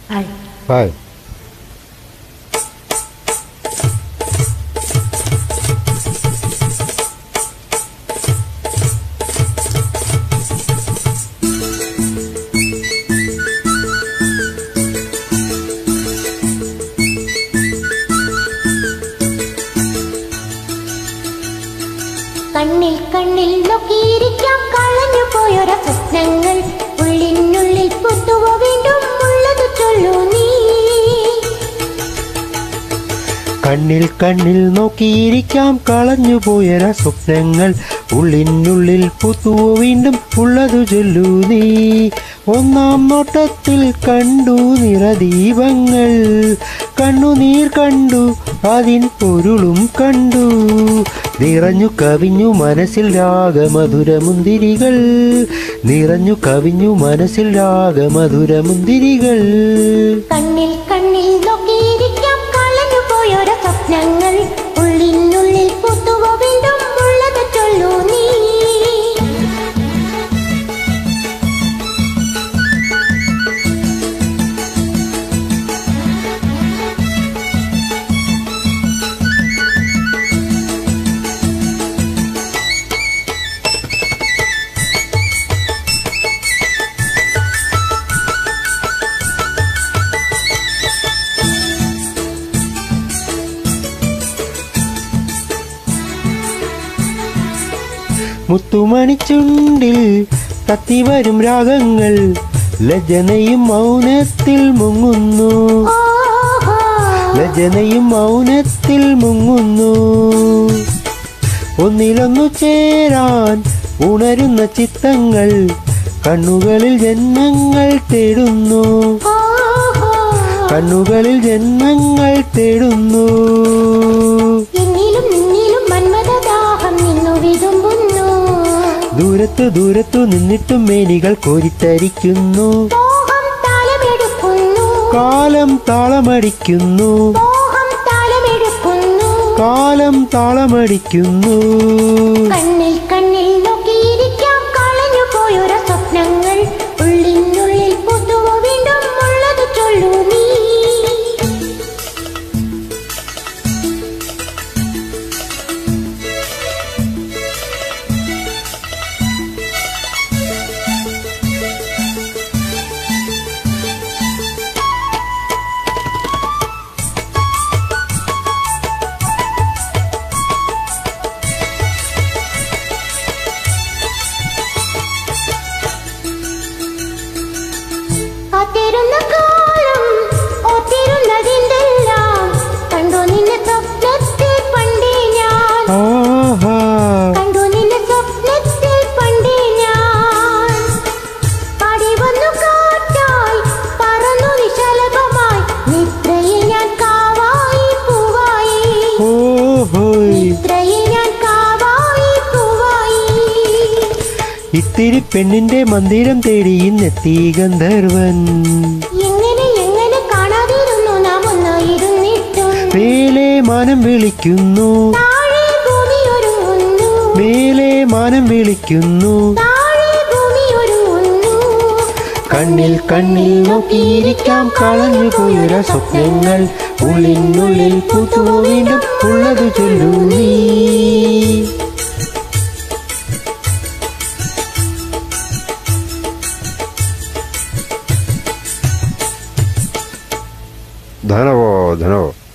hi hi കണ്ണിൽ കണ്ണിൽ നോക്കിയിരിക്കാം കളഞ്ഞു പോയൊര സ്വപ്നങ്ങൾ ഉള്ളിനുള്ളിൽ പുത്തുവോ വീണ്ടും ഉള്ളത് ചൊല്ലൂ നീ കണ്ണിൽ കണ്ണിൽ നോക്കിയിരിക്കാം കളഞ്ഞു പോയര സ്വപ്നങ്ങൾ ഉള്ളിനുള്ളിൽ പുത്തുവോ വീണ്ടും ഉള്ളതു ചൊല്ലൂ നീ ഒന്നാം നോട്ടത്തിൽ കണ്ടു നിറദീപങ്ങൾ കണ്ണുനീർ കണ്ടു അതിൻ പൊരുളും കണ്ടു നിറഞ്ഞു കവിഞ്ഞു മനസ്സിൽ രാഗമധുരമുന്തിരികൾ നിറഞ്ഞു കവിഞ്ഞു മനസ്സിൽ രാഗമധുരമുന്തിരികൾ കണ്ണിൽ കണ്ണിൽ നോക്കിയിരിക്കാം കളഞ്ഞു പോയൊര സ്വപ്നങ്ങൾ ഉള്ളിനുള്ളിൽ പുത്തുവോ വീണ്ടും ഉള്ളത് ചൊല്ലൂ നീ മുത്തുമണിച്ചുണ്ടിൽ കത്തിവരും രാഗങ്ങൾ ലജനയും മൗനത്തിൽ മുങ്ങുന്നു ഓഹോ ലജനയും മൗനത്തിൽ മുങ്ങുന്നു ഒന്നിലൊന്നു ചേരാൻ ഉണരുന്ന ചിത്തങ്ങൾ കണ്ണുകളിൽ ജന്മങ്ങൾ തേടുന്നു ഓഹോ കണ്ണുകളിൽ ജന്മങ്ങൾ തേടുന്നു എന്നിലും നിന്നിലും മന്മദദാഹം നിന്നു വിതുമ്പുന്നു ദൂരത്തു ദൂരത്തു നിന്നിട്ടും മേനികൾ കോരിത്തരിക്കുന്നു മോഹം താലമെടുക്കുന്നു കാലം താളമടിക്കുന്നു മോഹം താലമെടുക്കുന്നു കാലം താളമടിക്കുന്നു കണ്ണിൽ കണ്ണിൽ നോക്കിയിരിക്കാം കളഞ്ഞു പോയൊര സ്വപ്നങ്ങൾ ഉള്ളിനുള്ളിൽ പുതുവോ വീണ്ടും ഉള്ളത് ചൊല്ലൂ നീ കാത്തിരുന്ന കാലം ഓത്തിരുന്നതിന്റെല്ലാം കണ്ടു നിന്നെ സ്വപ്നത്തിൽ പണ്ടേ ഞാൻ ആഹാ കണ്ടു നിന്നെ സ്വപ്നത്തിൽ പണ്ടേ ഞാൻ പാടി വന്നു കാറ്റായി പറന്നു നിശലഭമായി നിദ്രയിൽ ഞാൻ കാവായി പൂവായി ഓഹോയ് നിദ്രയിൽ ഞാൻ കാവായി പൂവായി ഇത്തിരി പെണ്ണിന്റെ മന്ദിരം തേടി ഇന്നെത്തി ഗന്ധർവൻ എങ്ങനെ എങ്ങനെ കാണാതിരുന്നു നാം ഒന്നായിരുന്നിട്ടും മേലെ മാനം വിളിക്കുന്നു താഴെ ഭൂമി ഒരുങ്ങുന്നു മേലെ മാനം വിളിക്കുന്നു താഴെ ഭൂമി ഒരുങ്ങുന്നു കണ്ണിൽ കണ്ണിൽ നോക്കിയിരിക്കാം കളഞ്ഞു പോയൊര സ്വപ്നങ്ങൾ ഉള്ളിനുള്ളിൽ പുതു വീണ്ടും ഉള്ളത് ചൊല്ലൂ നീ ധനവോ ധനവോ